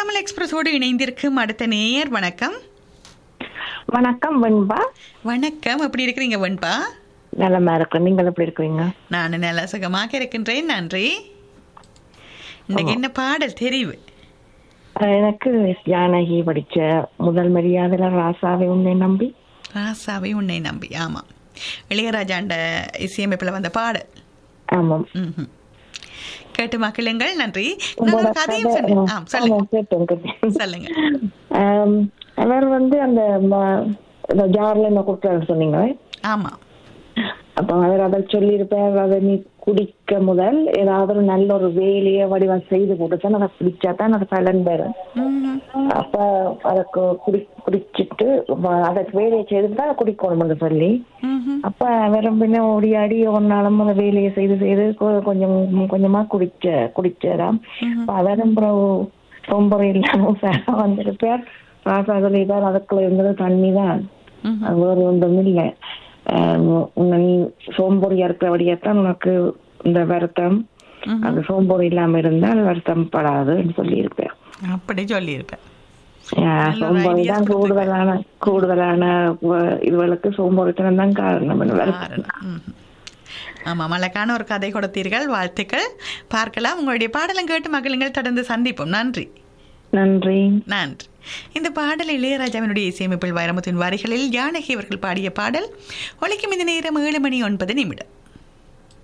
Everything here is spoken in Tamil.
தமிழ் எக்ஸ்பிரஸோடு இணைந்திருக்கும் அடுத்த நேயர் வணக்கம் வணக்கம் வெண்பா வணக்கம் எப்படி இருக்கிறீங்க வெண்பா நலமா இருக்கிறேன் நீங்கள் எப்படி இருக்கிறீங்க நான் நல்ல சுகமாக இருக்கின்றேன் நன்றி இன்னைக்கு என்ன பாடல் தெரிவு அஹ் எனக்கு ஜானகி படிச்ச முதல் மரியாதையில ராசாவை உன்னை நம்பி ராசாவை உன்னை நம்பி ஆமாம் இளையராஜாண்ட இசையமைப்பில் வந்த பாடல் ஆமாம் ம்ஹும். கேட்டு மக்களுங்கள் நன்றி நான் ஒரு கதையும் கதை- சொன்னேன் ஆ சொல்லுங்க ஆமா, கேட்டேன், கேட்டேன். சொல்லுங்க ஆம், அவர் வந்து அந்த ம- இந்த ஜார்ல என்ன கொடுத்தாரு சொன்னீங்க ஆமாம் அப்ப அவர் அதை சொல்லியிருப்பார் அதை நீ குடிக்க முதல் ஏதாவது ஒரு நல்ல ஒரு வேலையை வடிவம் செய்து கொடுத்தா அதை குடிச்சா தான் அது பலன் பெறும் ம்ஹும். அப்ப அதுக்கு குடி குடிச்சிட்டு வ- அதுக்கு வேலையை செய்துட்டு தான் குடிக்கணும்னு சொல்லி ம்ஹும். அப்ப வெறும் பின்ன ஓடியாடி ஒரு நாளும் அந்த வேலையை செய்து செய்து கொ- கொஞ்சம் கொஞ்சமா குடிச்ச குடிச்சாராம் அப்ப அவரும் பிறகு ரொம்ப இல்லாம சேர வந்திருப்பார் ராசா சொல்லிட்டார் அதுக்குள்ள இருந்தது தண்ணி தான் ம்ஹும். அது வேறு ஒன்றும் இல்லை உன்னை நீ சோம்பொறியா இருக்கிறபடியாத்தான் உனக்கு இந்த வருத்தம் ம்ஹும். அது சோம்பொறி இல்லாம இருந்தால் வருத்தம் படாதுன்னு சொல்லியிருப்பேன் அப்படி சொல்லியிருப்பேன் ஆஹ் நல்ல ஒரு சோம்பொறி ideas தான் கூடுதலான கூடுதலான வ- இதுகளுக்கு சோம்பொறித்தனம் தான் காரணம் காரணம் ம்ஹும். ஆமாம் அழகான ஒரு கதை கொடுத்தீர்கள் வாழ்த்துக்கள் பார்க்கலாம் உங்களுடைய பாடலும் கேட்டு மகளுங்கள் தொடர்ந்து சந்திப்போம் நன்றி நன்றி நன்றி இந்த பாடல் இளையராஜாவினுடைய இசையமைப்பில் வைரமுத்தின் வரிகளில் ஜானகி அவர்கள் பாடிய பாடல் ஒலிக்கும் இந்த நேரம் ஏழு மணி ஒன்பது நிமிடம்